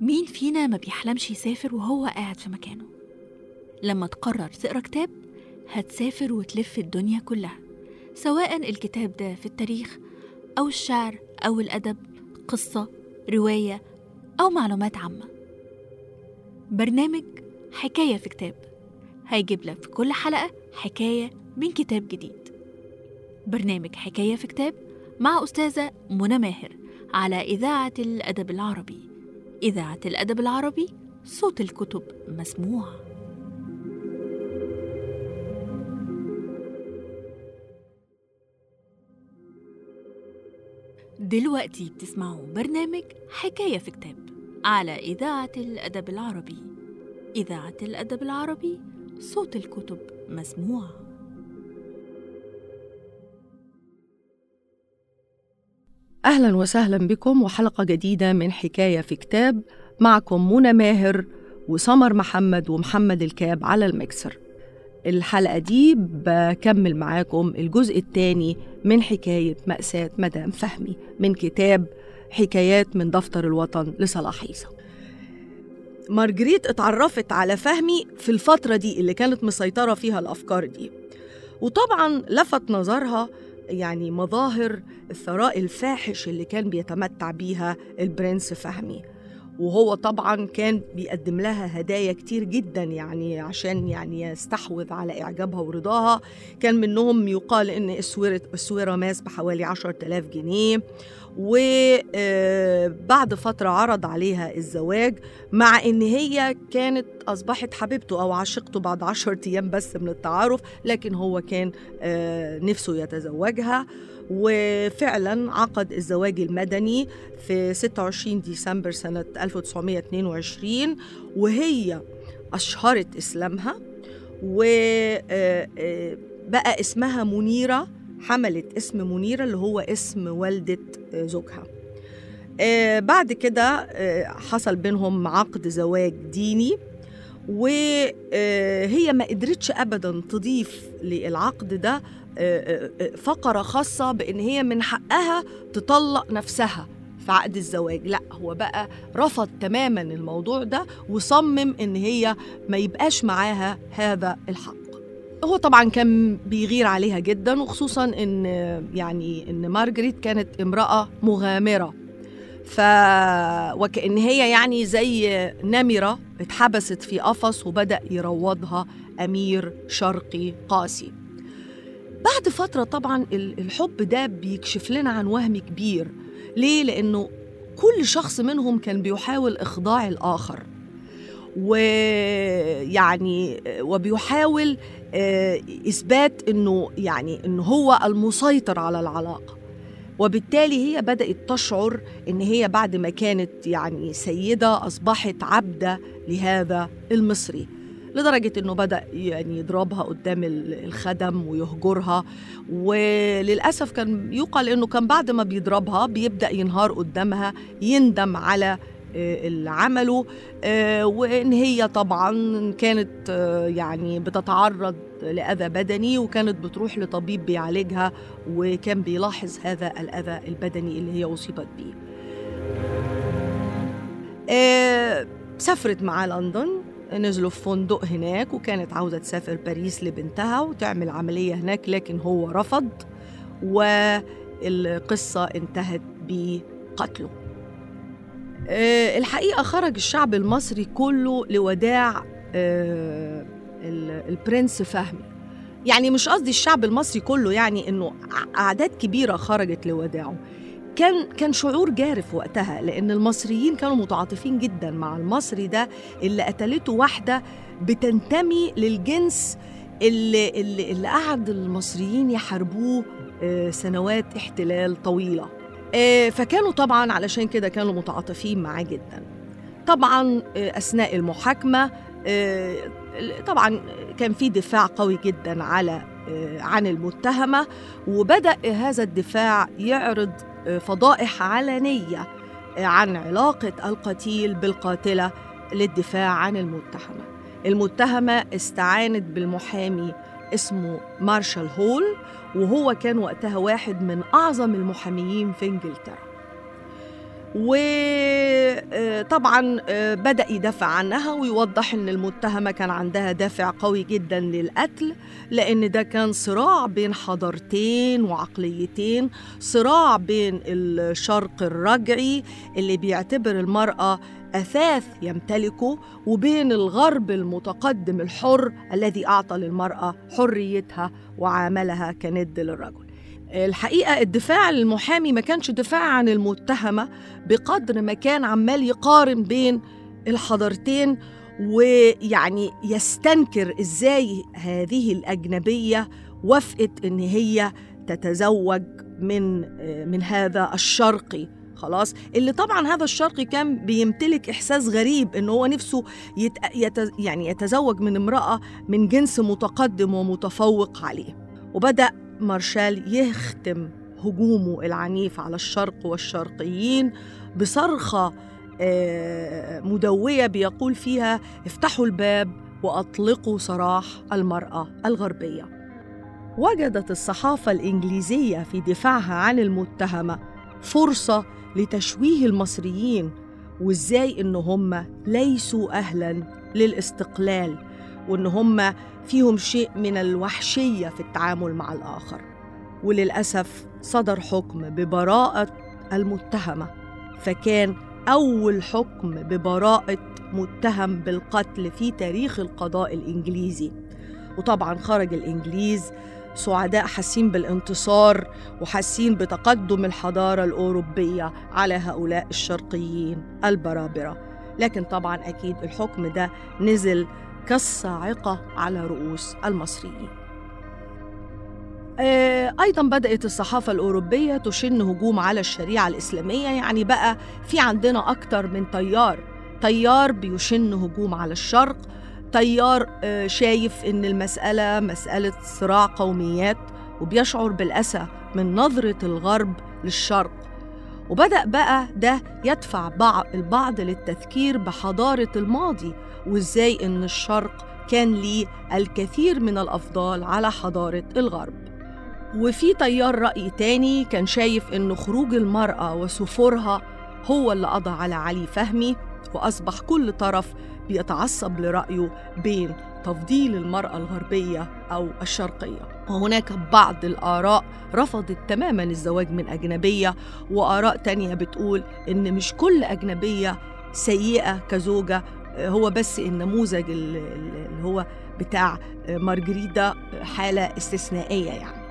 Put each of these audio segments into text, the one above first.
مين فينا ما بيحلمش يسافر وهو قاعد في مكانه لما تقرر تقرا كتاب هتسافر وتلف الدنيا كلها سواء الكتاب ده في التاريخ أو الشعر أو الأدب قصة رواية أو معلومات عامة برنامج حكاية في كتاب هيجيب لك في كل حلقة حكاية من كتاب جديد برنامج حكاية في كتاب مع أستاذة منى ماهر على إذاعة الأدب العربي إذاعة الأدب العربي صوت الكتب مسموع دلوقتي بتسمعوا برنامج حكاية في كتاب على إذاعة الأدب العربي إذاعة الأدب العربي صوت الكتب مسموع أهلا وسهلا بكم وحلقة جديدة من حكاية في كتاب معكم منى ماهر وسمر محمد ومحمد الكاب على المكسر الحلقة دي بكمل معاكم الجزء الثاني من حكاية مأساة مدام فهمي من كتاب حكايات من دفتر الوطن لصلاح عيسى مارجريت اتعرفت على فهمي في الفترة دي اللي كانت مسيطرة فيها الأفكار دي وطبعا لفت نظرها يعني مظاهر الثراء الفاحش اللي كان بيتمتع بيها البرنس فهمي وهو طبعا كان بيقدم لها هدايا كتير جدا يعني عشان يعني يستحوذ على إعجابها ورضاها كان منهم يقال إن أسورة أسورة ماس بحوالي عشرة آلاف جنيه وبعد فترة عرض عليها الزواج مع إن هي كانت أصبحت حبيبته أو عشقته بعد عشرة أيام بس من التعارف لكن هو كان نفسه يتزوجها وفعلا عقد الزواج المدني في 26 ديسمبر سنة 1922 وهي أشهرت إسلامها وبقى اسمها منيرة حملت اسم منيرة اللي هو اسم والدة زوجها بعد كده حصل بينهم عقد زواج ديني وهي ما قدرتش ابدا تضيف للعقد ده فقره خاصه بان هي من حقها تطلق نفسها في عقد الزواج لا هو بقى رفض تماما الموضوع ده وصمم ان هي ما يبقاش معاها هذا الحق هو طبعا كان بيغير عليها جدا وخصوصا ان يعني ان مارجريت كانت امراه مغامره ف وكأن هي يعني زي نمرة اتحبست في قفص وبدأ يروضها أمير شرقي قاسي بعد فترة طبعا الحب ده بيكشف لنا عن وهم كبير ليه؟ لأنه كل شخص منهم كان بيحاول إخضاع الآخر ويعني وبيحاول إثبات إنه يعني إنه هو المسيطر على العلاقة وبالتالي هي بدأت تشعر إن هي بعد ما كانت يعني سيدة أصبحت عبدة لهذا المصري لدرجة إنه بدأ يعني يضربها قدام الخدم ويهجرها وللأسف كان يقال إنه كان بعد ما بيضربها بيبدأ ينهار قدامها يندم على اللي عمله وان هي طبعا كانت يعني بتتعرض لاذى بدني وكانت بتروح لطبيب بيعالجها وكان بيلاحظ هذا الاذى البدني اللي هي اصيبت بيه سافرت معاه لندن نزلوا في فندق هناك وكانت عاوزة تسافر باريس لبنتها وتعمل عملية هناك لكن هو رفض والقصة انتهت بقتله الحقيقة خرج الشعب المصري كله لوداع البرنس فهمي يعني مش قصدي الشعب المصري كله يعني انه اعداد كبيره خرجت لوداعه كان كان شعور جارف وقتها لان المصريين كانوا متعاطفين جدا مع المصري ده اللي قتلته واحده بتنتمي للجنس اللي اللي, اللي قعد المصريين يحاربوه سنوات احتلال طويله فكانوا طبعا علشان كده كانوا متعاطفين معاه جدا طبعا اثناء المحاكمه طبعا كان في دفاع قوي جدا على عن المتهمه وبدا هذا الدفاع يعرض فضائح علنيه عن علاقه القتيل بالقاتله للدفاع عن المتهمه المتهمه استعانت بالمحامي اسمه مارشال هول وهو كان وقتها واحد من أعظم المحاميين في إنجلترا وطبعا بدأ يدافع عنها ويوضح ان المتهمة كان عندها دافع قوي جدا للقتل لان ده كان صراع بين حضارتين وعقليتين صراع بين الشرق الرجعي اللي بيعتبر المرأة أثاث يمتلكه وبين الغرب المتقدم الحر الذي أعطى للمرأة حريتها وعاملها كند للرجل الحقيقة الدفاع المحامي ما كانش دفاع عن المتهمة بقدر ما كان عمال يقارن بين الحضارتين ويعني يستنكر ازاي هذه الأجنبية وافقت ان هي تتزوج من من هذا الشرقي خلاص اللي طبعا هذا الشرقي كان بيمتلك احساس غريب ان هو نفسه يت... يت... يعني يتزوج من امراه من جنس متقدم ومتفوق عليه وبدا مارشال يختم هجومه العنيف على الشرق والشرقيين بصرخه مدويه بيقول فيها افتحوا الباب واطلقوا سراح المراه الغربيه وجدت الصحافه الانجليزيه في دفاعها عن المتهمه فرصه لتشويه المصريين وازاي ان هم ليسوا اهلا للاستقلال وان هم فيهم شيء من الوحشيه في التعامل مع الاخر وللاسف صدر حكم ببراءه المتهمه فكان اول حكم ببراءه متهم بالقتل في تاريخ القضاء الانجليزي وطبعا خرج الانجليز سعداء حاسين بالانتصار وحاسين بتقدم الحضارة الأوروبية على هؤلاء الشرقيين البرابرة لكن طبعا أكيد الحكم ده نزل كالصاعقة على رؤوس المصريين أيضا بدأت الصحافة الأوروبية تشن هجوم على الشريعة الإسلامية يعني بقى في عندنا أكتر من تيار تيار بيشن هجوم على الشرق تيار شايف ان المساله مساله صراع قوميات وبيشعر بالاسى من نظره الغرب للشرق وبدا بقى ده يدفع بعض البعض للتذكير بحضاره الماضي وازاي ان الشرق كان ليه الكثير من الافضال على حضاره الغرب وفي تيار راي تاني كان شايف ان خروج المراه وسفورها هو اللي قضى على علي فهمي واصبح كل طرف بيتعصب لرأيه بين تفضيل المرأة الغربية أو الشرقية وهناك بعض الآراء رفضت تماما الزواج من أجنبية وآراء تانية بتقول إن مش كل أجنبية سيئة كزوجة هو بس النموذج اللي هو بتاع مارجريدا حالة استثنائية يعني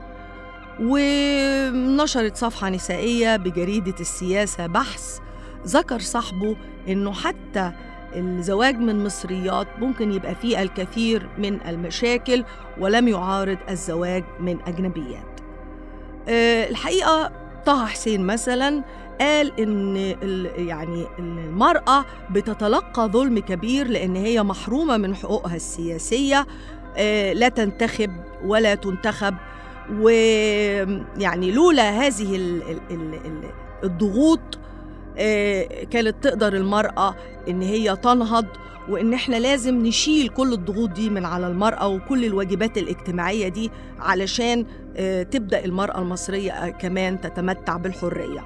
ونشرت صفحة نسائية بجريدة السياسة بحث ذكر صاحبه إنه حتى الزواج من مصريات ممكن يبقى فيه الكثير من المشاكل ولم يعارض الزواج من أجنبيات أه الحقيقة طه حسين مثلا قال إن يعني المرأة بتتلقى ظلم كبير لأن هي محرومة من حقوقها السياسية أه لا تنتخب ولا تنتخب ويعني لولا هذه الضغوط كانت تقدر المرأة إن هي تنهض وإن إحنا لازم نشيل كل الضغوط دي من على المرأة وكل الواجبات الاجتماعية دي علشان تبدأ المرأة المصرية كمان تتمتع بالحرية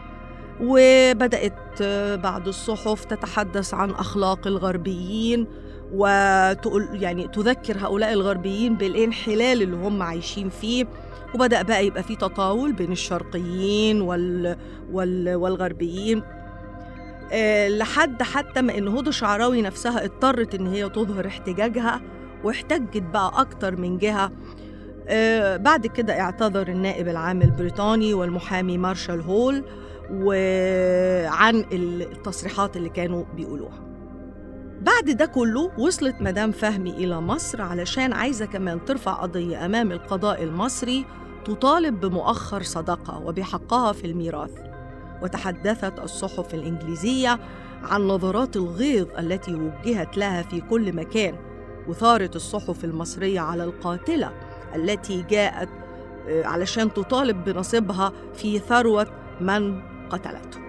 وبدأت بعض الصحف تتحدث عن أخلاق الغربيين وتقول يعني تذكر هؤلاء الغربيين بالانحلال اللي هم عايشين فيه وبدأ بقى يبقى في تطاول بين الشرقيين وال وال والغربيين أه لحد حتى ما ان هدى شعراوي نفسها اضطرت ان هي تظهر احتجاجها واحتجت بقى اكتر من جهه أه بعد كده اعتذر النائب العام البريطاني والمحامي مارشال هول وعن التصريحات اللي كانوا بيقولوها بعد ده كله وصلت مدام فهمي إلى مصر علشان عايزة كمان ترفع قضية أمام القضاء المصري تطالب بمؤخر صداقة وبحقها في الميراث وتحدثت الصحف الإنجليزية عن نظرات الغيظ التي وجهت لها في كل مكان وثارت الصحف المصرية على القاتلة التي جاءت علشان تطالب بنصيبها في ثروة من قتلته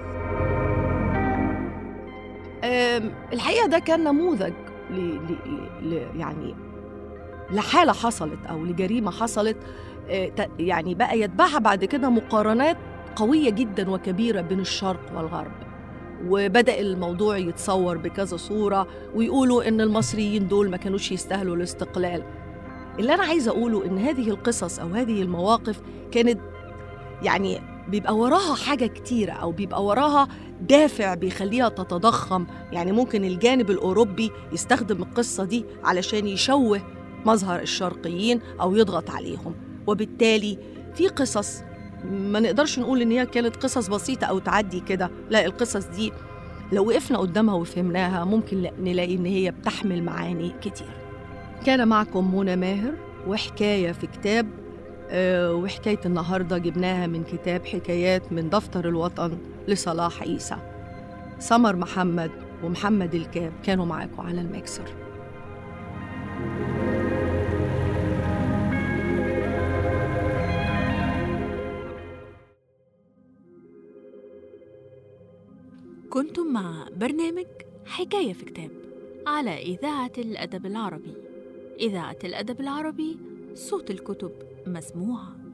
الحقيقه ده كان نموذج ل... ل... ل... يعني لحاله حصلت او لجريمه حصلت يعني بقى يتبعها بعد كده مقارنات قوية جدا وكبيرة بين الشرق والغرب وبدأ الموضوع يتصور بكذا صورة ويقولوا إن المصريين دول ما كانوش يستاهلوا الاستقلال اللي أنا عايزة أقوله إن هذه القصص أو هذه المواقف كانت يعني بيبقى وراها حاجة كتيرة أو بيبقى وراها دافع بيخليها تتضخم يعني ممكن الجانب الأوروبي يستخدم القصة دي علشان يشوه مظهر الشرقيين أو يضغط عليهم وبالتالي في قصص ما نقدرش نقول إن هي كانت قصص بسيطة أو تعدي كده لا القصص دي لو وقفنا قدامها وفهمناها ممكن نلاقي إن هي بتحمل معاني كتير كان معكم منى ماهر وحكاية في كتاب آه، وحكاية النهاردة جبناها من كتاب حكايات من دفتر الوطن لصلاح عيسى سمر محمد ومحمد الكاب كانوا معاكم على المكسر كنتم مع برنامج حكاية في كتاب على إذاعة الأدب العربي إذاعة الأدب العربي صوت الكتب مسموعه